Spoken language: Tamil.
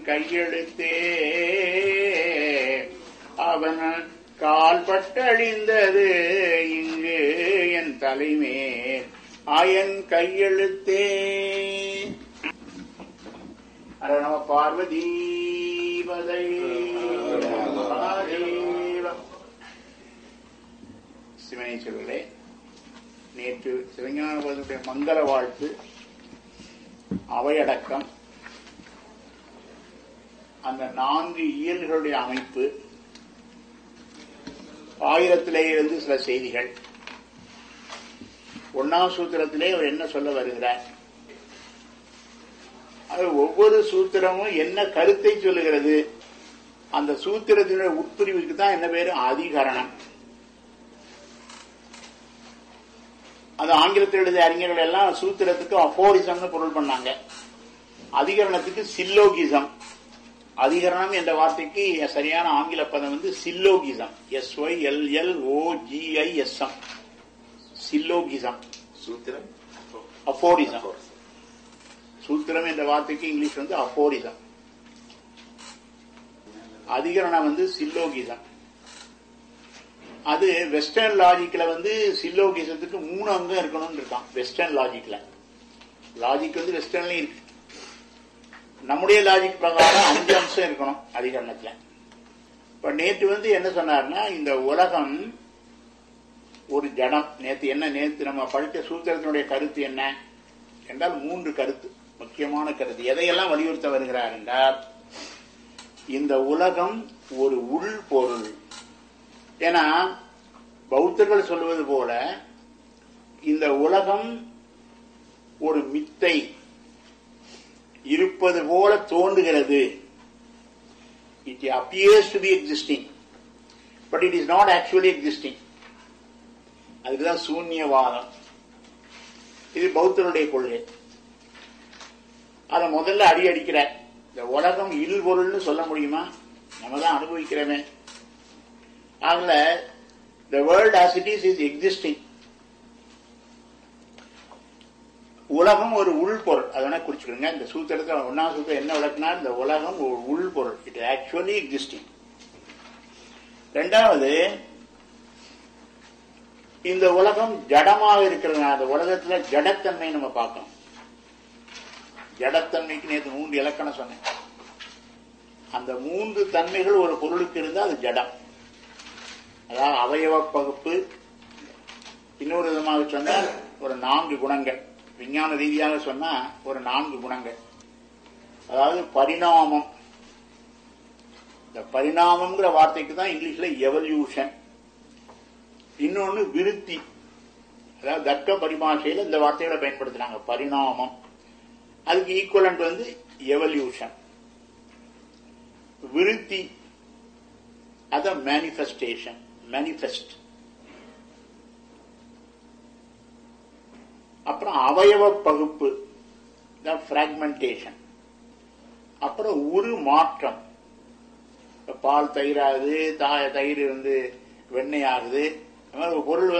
கையெழுத்தே அவன் கால் பட்டழிந்தது இங்கு என் தலைமேல் ஆயன் கையெழுத்தே அர நம பார்வதி பதை சிவனேஸ்வரர்களே நேற்று சிவஞானபதனுடைய மங்கள வாழ்த்து அவையடக்கம் அந்த நான்கு இயல்களுடைய அமைப்பு ஆயிரத்திலே இருந்து சில செய்திகள் ஒன்னாம் சூத்திரத்திலே அவர் என்ன சொல்ல வருகிறார் அது ஒவ்வொரு சூத்திரமும் என்ன கருத்தை சொல்லுகிறது அந்த சூத்திரத்தினுடைய உட்பிரிவுக்கு தான் என்ன பேரு அதிகரணம் அது ஆங்கிலத்தில் எழுதிய அறிஞர்கள் எல்லாம் சூத்திரத்துக்கு அபோரிசம்னு பொருள் பண்ணாங்க அதிகரணத்துக்கு சில்லோகிசம் அதிகரணம் என்ற வார்த்தைக்கு சரியான ஆங்கில பதம் வந்து syllogism S Y L L O GI S M syllogism சூத்திரம் அபோரிசம் சூத்திரம் என்ற வார்த்தைக்கு இங்கிலீஷ் வந்து அபோரிசம் அதிகரணம் வந்து சில்லோகிசம் அது வெஸ்டர்ன் லாஜிக்ல வந்து சில்லோகிசத்துக்கு மூணு அங்கம் இருக்கணும்னு இருக்கான் வெஸ்டர்ன் லாஜிக்ல லாஜிக் வந்து வெஸ்டர்ன்லயும் இருக்கு நம்முடைய லாஜிக் பிரகாரம் அஞ்சு அம்சம் இருக்கணும் அதிகரணத்துல இப்ப நேற்று வந்து என்ன சொன்னார்னா இந்த உலகம் ஒரு ஜடம் நேத்து என்ன நேத்து நம்ம படித்த சூத்திரத்தினுடைய கருத்து என்ன என்றால் மூன்று கருத்து முக்கியமான கருத்து எதையெல்லாம் வலியுறுத்த வருகிறார் என்றால் இந்த உலகம் ஒரு உள் பொருள் ஏன்னா பௌத்தர்கள் சொல்வது போல இந்த உலகம் ஒரு மித்தை இருப்பது போல தோன்றுகிறது it appears to be existing but it is not actually existing அதுக்குதான் சூன்யவாதம் இது பௌத்தருடைய கொள்கை அதை முதல்ல அடி அடிக்கிறார் இந்த உலகம் இல் பொருள்னு சொல்ல முடியுமா நம்ம தான் அனுபவிக்கிறோமே ஆகல the world as it is is existing உலகம் ஒரு உள்பொருள் அதை வேணா குறிச்சுக்கோங்க இந்த சூத்திரத்தில் ஒன்னாம் சூத்திரம் என்ன விளக்குனா இந்த உலகம் ஒரு உள்பொருள் இட் ஆக்சுவலி எக்ஸிஸ்டிங் ரெண்டாவது இந்த உலகம் ஜடமாக இருக்கிறதுனால அந்த உலகத்துல ஜடத்தன்மை நம்ம பார்க்கணும் ஜடத்தன்மைக்கு நேற்று மூன்று இலக்கணம் சொன்னேன் அந்த மூன்று தன்மைகள் ஒரு பொருளுக்கு இருந்தால் அது ஜடம் அதாவது அவயவ பகுப்பு இன்னொரு விதமாக சொன்னால் ஒரு நான்கு குணங்கள் விஞ்ஞான ரீதியாக சொன்னா ஒரு நான்கு குணங்கள் அதாவது பரிணாமம் இந்த பரிணாமம்ங்கிற வார்த்தைக்கு தான் இங்கிலீஷ்ல எவல்யூஷன் இன்னொன்னு விருத்தி அதாவது தர்க்க பரிபாஷையில இந்த வார்த்தைகளை பயன்படுத்துறாங்க பரிணாமம் அதுக்கு ஈக்குவலண்ட் வந்து எவல்யூஷன் விருத்தி அத மேனிஃபெஸ்டேஷன் மேனிஃபெஸ்ட் அப்புறம் அவயவ பகுப்பு பிராக்மெண்டேஷன் அப்புறம் உரு மாற்றம் பால் தயிராகுது தயிர் வந்து வெண்ணெய் ஆகுது அது மாதிரி ஒரு பொருள்